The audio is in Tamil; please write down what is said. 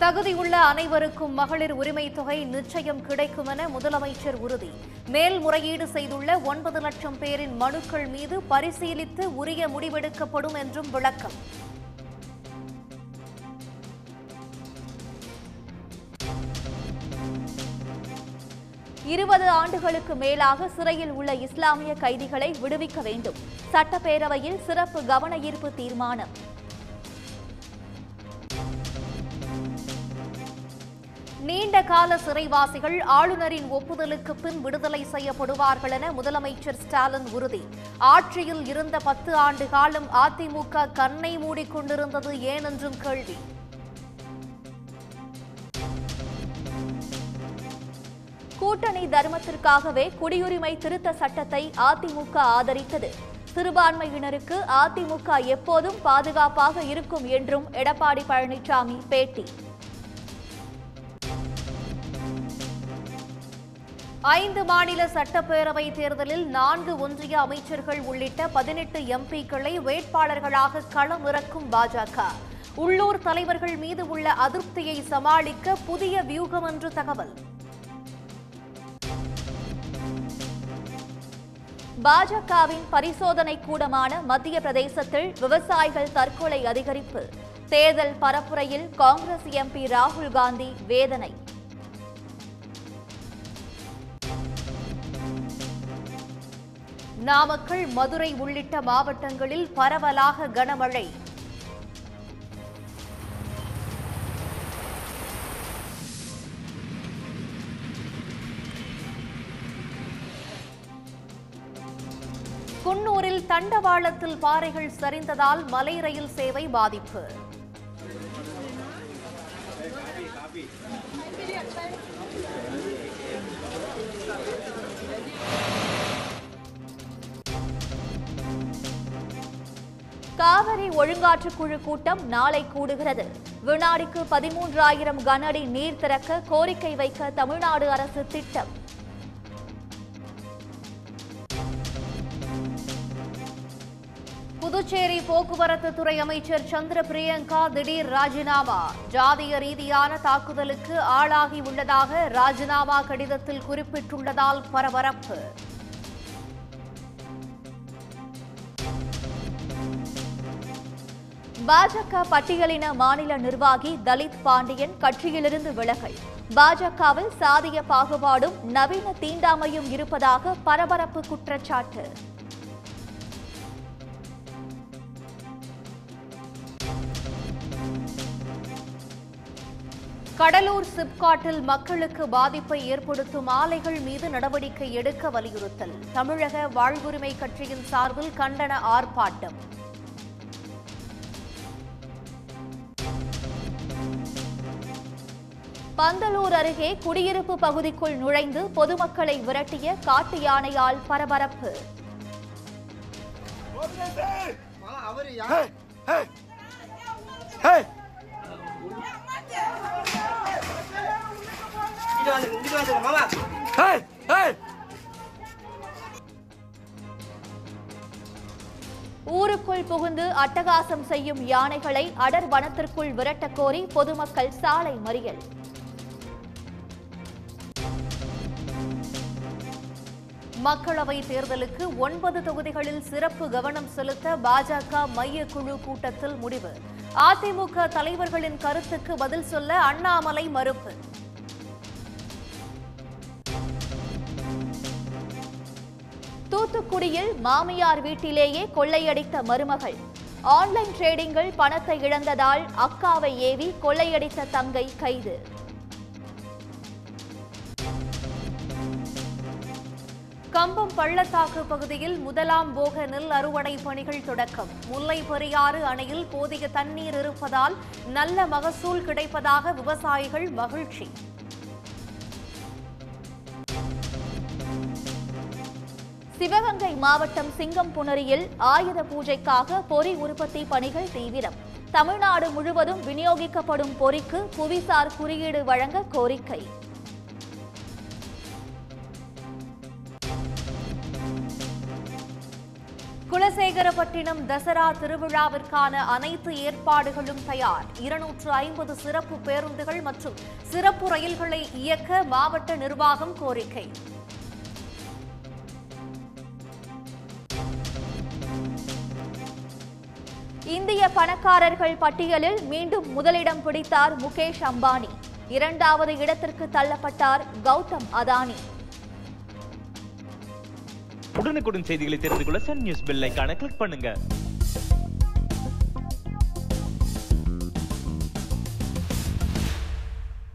தகுதியுள்ள அனைவருக்கும் மகளிர் உரிமை தொகை நிச்சயம் கிடைக்கும் என முதலமைச்சர் உறுதி மேல்முறையீடு செய்துள்ள ஒன்பது லட்சம் பேரின் மனுக்கள் மீது பரிசீலித்து உரிய முடிவெடுக்கப்படும் என்றும் விளக்கம் இருபது ஆண்டுகளுக்கு மேலாக சிறையில் உள்ள இஸ்லாமிய கைதிகளை விடுவிக்க வேண்டும் சட்டப்பேரவையில் சிறப்பு கவன ஈர்ப்பு தீர்மானம் நீண்ட கால சிறைவாசிகள் ஆளுநரின் ஒப்புதலுக்கு பின் விடுதலை செய்யப்படுவார்கள் என முதலமைச்சர் ஸ்டாலின் உறுதி ஆட்சியில் இருந்த பத்து ஆண்டு காலம் அதிமுக கண்ணை மூடிக்கொண்டிருந்தது ஏன் என்றும் கேள்வி கூட்டணி தர்மத்திற்காகவே குடியுரிமை திருத்த சட்டத்தை அதிமுக ஆதரித்தது சிறுபான்மையினருக்கு அதிமுக எப்போதும் பாதுகாப்பாக இருக்கும் என்றும் எடப்பாடி பழனிசாமி பேட்டி ஐந்து மாநில சட்டப்பேரவை தேர்தலில் நான்கு ஒன்றிய அமைச்சர்கள் உள்ளிட்ட பதினெட்டு எம்பிக்களை வேட்பாளர்களாக களமிறக்கும் பாஜக உள்ளூர் தலைவர்கள் மீது உள்ள அதிருப்தியை சமாளிக்க புதிய வியூகம் என்று தகவல் பாஜகவின் பரிசோதனை கூடமான மத்திய பிரதேசத்தில் விவசாயிகள் தற்கொலை அதிகரிப்பு தேர்தல் பரப்புரையில் காங்கிரஸ் எம்பி ராகுல் காந்தி வேதனை நாமக்கல் மதுரை உள்ளிட்ட மாவட்டங்களில் பரவலாக கனமழை குன்னூரில் தண்டவாளத்தில் பாறைகள் சரிந்ததால் மலை ரயில் சேவை பாதிப்பு காவிரி ஒழுங்காற்றுக்குழு கூட்டம் நாளை கூடுகிறது வினாடிக்கு பதிமூன்றாயிரம் கன அடி நீர் திறக்க கோரிக்கை வைக்க தமிழ்நாடு அரசு திட்டம் புதுச்சேரி போக்குவரத்து துறை அமைச்சர் சந்திர பிரியங்கா திடீர் ராஜினாமா ஜாதிய ரீதியான தாக்குதலுக்கு ஆளாகி உள்ளதாக ராஜினாமா கடிதத்தில் குறிப்பிட்டுள்ளதால் பரபரப்பு பாஜக பட்டியலின மாநில நிர்வாகி தலித் பாண்டியன் கட்சியிலிருந்து விலகல் பாஜகவில் சாதிய பாகுபாடும் நவீன தீண்டாமையும் இருப்பதாக பரபரப்பு குற்றச்சாட்டு கடலூர் சிப்காட்டில் மக்களுக்கு பாதிப்பை ஏற்படுத்தும் ஆலைகள் மீது நடவடிக்கை எடுக்க வலியுறுத்தல் தமிழக வாழ்வுரிமை கட்சியின் சார்பில் கண்டன ஆர்ப்பாட்டம் பந்தலூர் அருகே குடியிருப்பு பகுதிக்குள் நுழைந்து பொதுமக்களை விரட்டிய காட்டு யானையால் பரபரப்பு அவரு யார் Hey! இங்க வந்து இங்க வந்து மாமா Hey! Hey! ஊருக்குள் புகுந்து அட்டகாசம் செய்யும் யானைகளை அடர் வனத்திற்குள் விரட்டக் கோரி பொதுமக்கள் சாலை மறியல் மக்களவை தேர்தலுக்கு ஒன்பது தொகுதிகளில் சிறப்பு கவனம் செலுத்த பாஜக மைய குழு கூட்டத்தில் முடிவு அதிமுக தலைவர்களின் கருத்துக்கு பதில் சொல்ல அண்ணாமலை மறுப்பு தூத்துக்குடியில் மாமியார் வீட்டிலேயே கொள்ளையடித்த மருமகள் ஆன்லைன் ட்ரேடிங்கில் பணத்தை இழந்ததால் அக்காவை ஏவி கொள்ளையடித்த தங்கை கைது கம்பம் பள்ளத்தாக்கு பகுதியில் முதலாம் போக நெல் அறுவடை பணிகள் தொடக்கம் முல்லை பெரியாறு அணையில் போதிய தண்ணீர் இருப்பதால் நல்ல மகசூல் கிடைப்பதாக விவசாயிகள் மகிழ்ச்சி சிவகங்கை மாவட்டம் சிங்கம்புணரியில் ஆயுத பூஜைக்காக பொறி உற்பத்தி பணிகள் தீவிரம் தமிழ்நாடு முழுவதும் விநியோகிக்கப்படும் பொறிக்கு புவிசார் குறியீடு வழங்க கோரிக்கை குலசை குலசேகரப்பட்டினம் தசரா திருவிழாவிற்கான அனைத்து ஏற்பாடுகளும் தயார் இருநூற்று ஐம்பது சிறப்பு பேருந்துகள் மற்றும் சிறப்பு ரயில்களை இயக்க மாவட்ட நிர்வாகம் கோரிக்கை இந்திய பணக்காரர்கள் பட்டியலில் மீண்டும் முதலிடம் பிடித்தார் முகேஷ் அம்பானி இரண்டாவது இடத்திற்கு தள்ளப்பட்டார் கௌதம் அதானி உடனுக்குடன் செய்திகளை தெரிந்து கொள்ள சன் நியூஸ் பெல் ஐகானை கிளிக் பண்ணுங்க